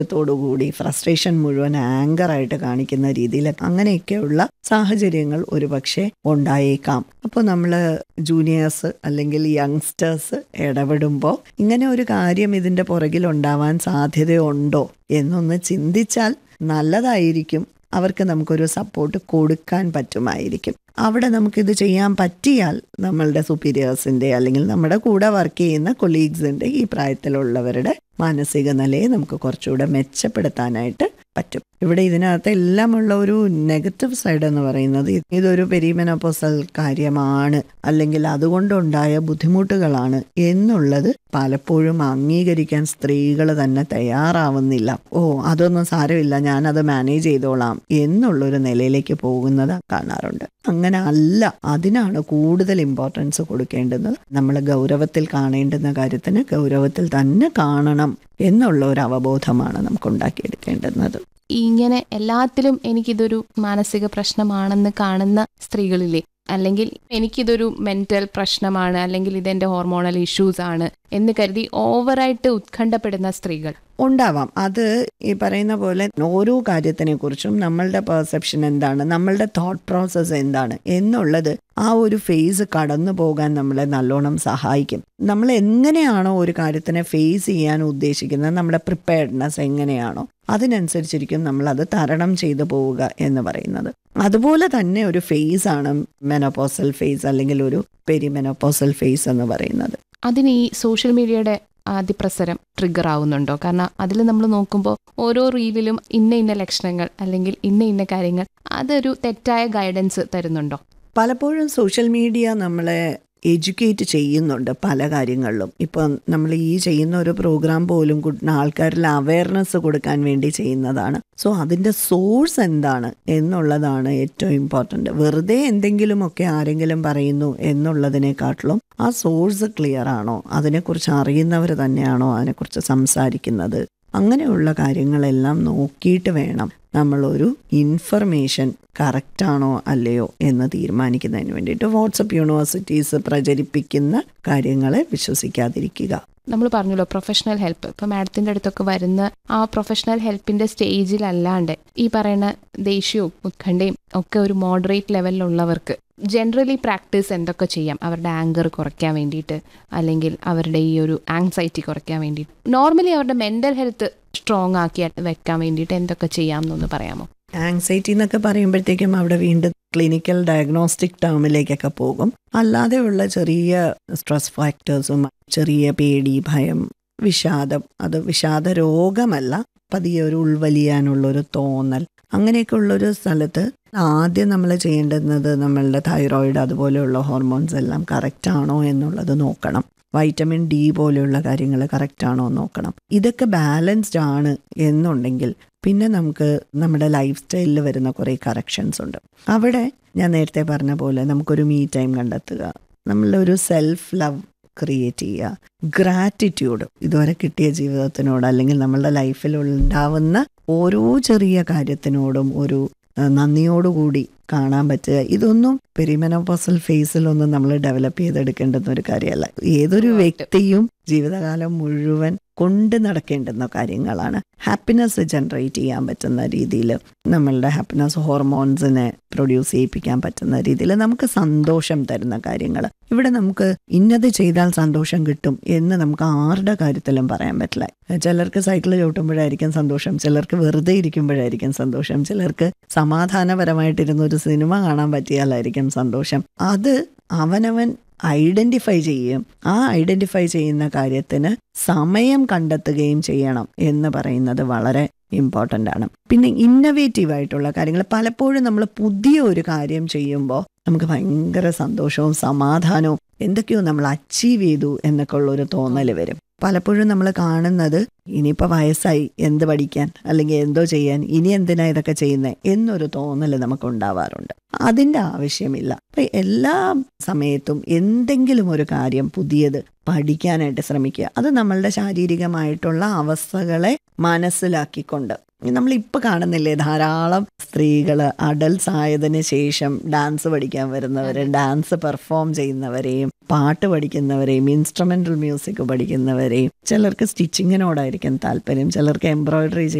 ദേഷ്യത്തോടുകൂടി frustration മുഴുവൻ ആങ്കറായിട്ട് കാണിക്കുന്ന രീതിയിൽ അങ്ങനെയൊക്കെയുള്ള സാഹചര്യങ്ങൾ ഒരുപക്ഷെ ഉണ്ടായേക്കാം അപ്പോൾ നമ്മൾ ജൂനിയേഴ്സ് അല്ലെങ്കിൽ യങ്സ്റ്റേഴ്സ് ഇടപെടുമ്പോൾ ഇങ്ങനെ ഒരു കാര്യം ഇതിൻ്റെ പുറകിൽ ഉണ്ടാവാൻ സാധ്യതയുണ്ടോ എന്നൊന്ന് ചിന്തിച്ചാൽ നല്ലതായിരിക്കും അവർക്ക് നമുക്കൊരു സപ്പോർട്ട് കൊടുക്കാൻ പറ്റുമായിരിക്കും അവിടെ നമുക്കിത് ചെയ്യാൻ പറ്റിയാൽ നമ്മളുടെ സുപ്പീരിയേഴ്സിൻ്റെ അല്ലെങ്കിൽ നമ്മുടെ കൂടെ വർക്ക് ചെയ്യുന്ന കൊളീഗ്സിൻ്റെ ഈ പ്രായത്തിലുള്ളവരുടെ മാനസിക നിലയെ നമുക്ക് കുറച്ചുകൂടെ മെച്ചപ്പെടുത്താനായിട്ട് പറ്റും ഇവിടെ ഇതിനകത്ത് എല്ലാമുള്ള ഒരു നെഗറ്റീവ് സൈഡ് എന്ന് പറയുന്നത് ഇതൊരു പെരിമെനോപ്പോസൽ കാര്യമാണ് അല്ലെങ്കിൽ അതുകൊണ്ടുണ്ടായ ബുദ്ധിമുട്ടുകളാണ് എന്നുള്ളത് പലപ്പോഴും അംഗീകരിക്കാൻ സ്ത്രീകൾ തന്നെ തയ്യാറാവുന്നില്ല ഓ അതൊന്നും സാരമില്ല ഞാനത് മാനേജ് ചെയ്തോളാം എന്നുള്ളൊരു നിലയിലേക്ക് പോകുന്നത് കാണാറുണ്ട് അങ്ങനെ അല്ല അതിനാണ് കൂടുതൽ ഇമ്പോർട്ടൻസ് കൊടുക്കേണ്ടത് നമ്മൾ ഗൗരവത്തിൽ കാണേണ്ടുന്ന കാര്യത്തിന് ഗൗരവത്തിൽ തന്നെ കാണണം എന്നുള്ള ഒരു അവബോധമാണ് നമുക്ക് ഉണ്ടാക്കിയെടുക്കേണ്ടുന്നത് ഇങ്ങനെ എല്ലാത്തിലും എനിക്കിതൊരു മാനസിക പ്രശ്നമാണെന്ന് കാണുന്ന സ്ത്രീകളില്ലേ അല്ലെങ്കിൽ എനിക്കിതൊരു മെന്റൽ പ്രശ്നമാണ് അല്ലെങ്കിൽ ഇതെന്റെ ഹോർമോണൽ ഇഷ്യൂസ് ആണ് എന്ന് കരുതി ഓവറായിട്ട് ഉത്കണ്ഠപ്പെടുന്ന സ്ത്രീകൾ ഉണ്ടാവാം അത് ഈ പറയുന്ന പോലെ ഓരോ കാര്യത്തിനെ കുറിച്ചും നമ്മളുടെ പെർസെപ്ഷൻ എന്താണ് നമ്മളുടെ തോട്ട് പ്രോസസ്സ് എന്താണ് എന്നുള്ളത് ആ ഒരു ഫേസ് കടന്നു പോകാൻ നമ്മളെ നല്ലോണം സഹായിക്കും നമ്മൾ എങ്ങനെയാണോ ഒരു കാര്യത്തിനെ ഫേസ് ചെയ്യാൻ ഉദ്ദേശിക്കുന്നത് നമ്മുടെ പ്രിപ്പയർഡ്നെസ് എങ്ങനെയാണോ അതിനനുസരിച്ചിരിക്കും നമ്മൾ അത് തരണം ചെയ്തു പോവുക എന്ന് പറയുന്നത് അതുപോലെ തന്നെ ഒരു ഫേസ് ആണ് മെനോപോസൽ ഫേസ് അല്ലെങ്കിൽ ഒരു പെരിമെനോപോസൽ ഫേസ് എന്ന് പറയുന്നത് അതിന് ഈ സോഷ്യൽ മീഡിയയുടെ അതിപ്രസരം ട്രിഗർ ആവുന്നുണ്ടോ കാരണം അതിൽ നമ്മൾ നോക്കുമ്പോൾ ഓരോ റീലിലും ഇന്ന ഇന്ന ലക്ഷണങ്ങൾ അല്ലെങ്കിൽ ഇന്ന ഇന്ന കാര്യങ്ങൾ അതൊരു തെറ്റായ ഗൈഡൻസ് തരുന്നുണ്ടോ പലപ്പോഴും സോഷ്യൽ മീഡിയ നമ്മളെ എഡ്യൂക്കേറ്റ് ചെയ്യുന്നുണ്ട് പല കാര്യങ്ങളിലും ഇപ്പം നമ്മൾ ഈ ചെയ്യുന്ന ഒരു പ്രോഗ്രാം പോലും ആൾക്കാരിൽ അവയർനെസ് കൊടുക്കാൻ വേണ്ടി ചെയ്യുന്നതാണ് സോ അതിൻ്റെ സോഴ്സ് എന്താണ് എന്നുള്ളതാണ് ഏറ്റവും ഇമ്പോർട്ടൻ്റ് വെറുതെ എന്തെങ്കിലുമൊക്കെ ആരെങ്കിലും പറയുന്നു എന്നുള്ളതിനെക്കാട്ടിലും ആ സോഴ്സ് ക്ലിയർ ആണോ അതിനെക്കുറിച്ച് അറിയുന്നവർ തന്നെയാണോ അതിനെക്കുറിച്ച് സംസാരിക്കുന്നത് അങ്ങനെയുള്ള കാര്യങ്ങളെല്ലാം നോക്കിയിട്ട് വേണം നമ്മളൊരു ഇൻഫർമേഷൻ കറക്റ്റാണോ അല്ലയോ എന്ന് തീരുമാനിക്കുന്നതിന് വേണ്ടിയിട്ട് വാട്സപ്പ് യൂണിവേഴ്സിറ്റീസ് പ്രചരിപ്പിക്കുന്ന കാര്യങ്ങളെ വിശ്വസിക്കാതിരിക്കുക നമ്മൾ പറഞ്ഞല്ലോ പ്രൊഫഷണൽ ഹെൽപ്പ് ഇപ്പൊ മാഡത്തിന്റെ അടുത്തൊക്കെ വരുന്ന ആ പ്രൊഫഷണൽ ഹെൽപ്പിന്റെ സ്റ്റേജിലല്ലാണ്ട് ഈ പറയുന്ന ദേഷ്യവും ഉത്കണ്ഠയും ഒക്കെ ഒരു മോഡറേറ്റ് ലെവലിലുള്ളവർക്ക് ജനറലി പ്രാക്ടീസ് എന്തൊക്കെ ചെയ്യാം അവരുടെ ആങ്കർ കുറയ്ക്കാൻ വേണ്ടിയിട്ട് അല്ലെങ്കിൽ അവരുടെ ഈ ഒരു ആങ്സൈറ്റി കുറയ്ക്കാൻ വേണ്ടിയിട്ട് നോർമലി അവരുടെ മെന്റൽ ഹെൽത്ത് സ്ട്രോങ് ആക്കി വെക്കാൻ വേണ്ടിയിട്ട് എന്തൊക്കെ ചെയ്യാം എന്നൊന്ന് പറയാമോ ആങ്സൈറ്റി എന്നൊക്കെ പറയുമ്പോഴത്തേക്കും അവിടെ വീണ്ടും ക്ലിനിക്കൽ ഡയഗ്നോസ്റ്റിക് ടേമിലേക്കൊക്കെ പോകും അല്ലാതെയുള്ള ചെറിയ സ്ട്രെസ് ഫാക്ടേഴ്സും ചെറിയ പേടി ഭയം വിഷാദം അത് വിഷാദ രോഗമല്ല പതിയെ ഒരു ഉൾവലിയാനുള്ളൊരു തോന്നൽ അങ്ങനെയൊക്കെ ഉള്ളൊരു സ്ഥലത്ത് ആദ്യം നമ്മൾ ചെയ്യേണ്ടുന്നത് നമ്മളുടെ തൈറോയിഡ് അതുപോലെയുള്ള ഹോർമോൺസ് എല്ലാം കറക്റ്റ് ആണോ എന്നുള്ളത് നോക്കണം വൈറ്റമിൻ ഡി പോലെയുള്ള കാര്യങ്ങൾ കറക്റ്റ് ആണോ എന്ന് നോക്കണം ഇതൊക്കെ ബാലൻസ്ഡ് ആണ് എന്നുണ്ടെങ്കിൽ പിന്നെ നമുക്ക് നമ്മുടെ ലൈഫ് സ്റ്റൈലിൽ വരുന്ന കുറേ കറക്ഷൻസ് ഉണ്ട് അവിടെ ഞാൻ നേരത്തെ പറഞ്ഞ പോലെ നമുക്കൊരു മീ ടൈം കണ്ടെത്തുക നമ്മളൊരു സെൽഫ് ലവ് ക്രിയേറ്റ് ചെയ്യുക ഗ്രാറ്റിറ്റ്യൂഡ് ഇതുവരെ കിട്ടിയ ജീവിതത്തിനോട് അല്ലെങ്കിൽ നമ്മളുടെ ലൈഫിൽ ഉണ്ടാവുന്ന ഓരോ ചെറിയ കാര്യത്തിനോടും ഒരു നന്ദിയോടുകൂടി കാണാൻ പറ്റുക ഇതൊന്നും പെരിമെനോപോസൽ ഫേസിലൊന്നും നമ്മൾ ഡെവലപ്പ് ചെയ്തെടുക്കേണ്ടുന്ന ഒരു കാര്യമല്ല ഏതൊരു വ്യക്തിയും ജീവിതകാലം മുഴുവൻ കൊണ്ട് നടക്കേണ്ടുന്ന കാര്യങ്ങളാണ് ഹാപ്പിനെസ് ജനറേറ്റ് ചെയ്യാൻ പറ്റുന്ന രീതിയിൽ നമ്മളുടെ ഹാപ്പിനെസ് ഹോർമോൺസിനെ പ്രൊഡ്യൂസ് ചെയ്യിപ്പിക്കാൻ പറ്റുന്ന രീതിയിൽ നമുക്ക് സന്തോഷം തരുന്ന കാര്യങ്ങൾ ഇവിടെ നമുക്ക് ഇന്നത് ചെയ്താൽ സന്തോഷം കിട്ടും എന്ന് നമുക്ക് ആരുടെ കാര്യത്തിലും പറയാൻ പറ്റില്ല ചിലർക്ക് സൈക്കിൾ ചവിട്ടുമ്പോഴായിരിക്കും സന്തോഷം ചിലർക്ക് വെറുതെ ഇരിക്കുമ്പോഴായിരിക്കും സന്തോഷം ചിലർക്ക് സമാധാനപരമായിട്ടിരുന്ന ഒരു സിനിമ കാണാൻ പറ്റിയാലായിരിക്കും സന്തോഷം അത് അവനവൻ ഐഡന്റിഫൈ ചെയ്യും ആ ഐഡന്റിഫൈ ചെയ്യുന്ന കാര്യത്തിന് സമയം കണ്ടെത്തുകയും ചെയ്യണം എന്ന് പറയുന്നത് വളരെ ഇമ്പോർട്ടൻ്റ് ആണ് പിന്നെ ഇന്നവേറ്റീവ് ആയിട്ടുള്ള കാര്യങ്ങൾ പലപ്പോഴും നമ്മൾ പുതിയ ഒരു കാര്യം ചെയ്യുമ്പോൾ നമുക്ക് ഭയങ്കര സന്തോഷവും സമാധാനവും എന്തൊക്കെയോ നമ്മൾ അച്ചീവ് ചെയ്തു എന്നൊക്കെ ഉള്ളൊരു തോന്നൽ വരും പലപ്പോഴും നമ്മൾ കാണുന്നത് ഇനിയിപ്പോൾ വയസ്സായി എന്ത് പഠിക്കാൻ അല്ലെങ്കിൽ എന്തോ ചെയ്യാൻ ഇനി എന്തിനാ ഇതൊക്കെ ചെയ്യുന്നത് എന്നൊരു തോന്നൽ നമുക്ക് ഉണ്ടാവാറുണ്ട് അതിൻ്റെ ആവശ്യമില്ല അപ്പം എല്ലാ സമയത്തും എന്തെങ്കിലും ഒരു കാര്യം പുതിയത് പഠിക്കാനായിട്ട് ശ്രമിക്കുക അത് നമ്മളുടെ ശാരീരികമായിട്ടുള്ള അവസ്ഥകളെ മനസ്സിലാക്കിക്കൊണ്ട് നമ്മളിപ്പോൾ കാണുന്നില്ലേ ധാരാളം സ്ത്രീകൾ അഡൽട്സ് ആയതിനു ശേഷം ഡാൻസ് പഠിക്കാൻ വരുന്നവർ ഡാൻസ് പെർഫോം ചെയ്യുന്നവരെയും പാട്ട് പഠിക്കുന്നവരെയും ഇൻസ്ട്രുമെന്റൽ മ്യൂസിക് പഠിക്കുന്നവരെയും ചിലർക്ക് സ്റ്റിച്ചിങ്ങിനോടായിരിക്കും താല്പര്യം ചിലർക്ക് എംബ്രോയിഡറി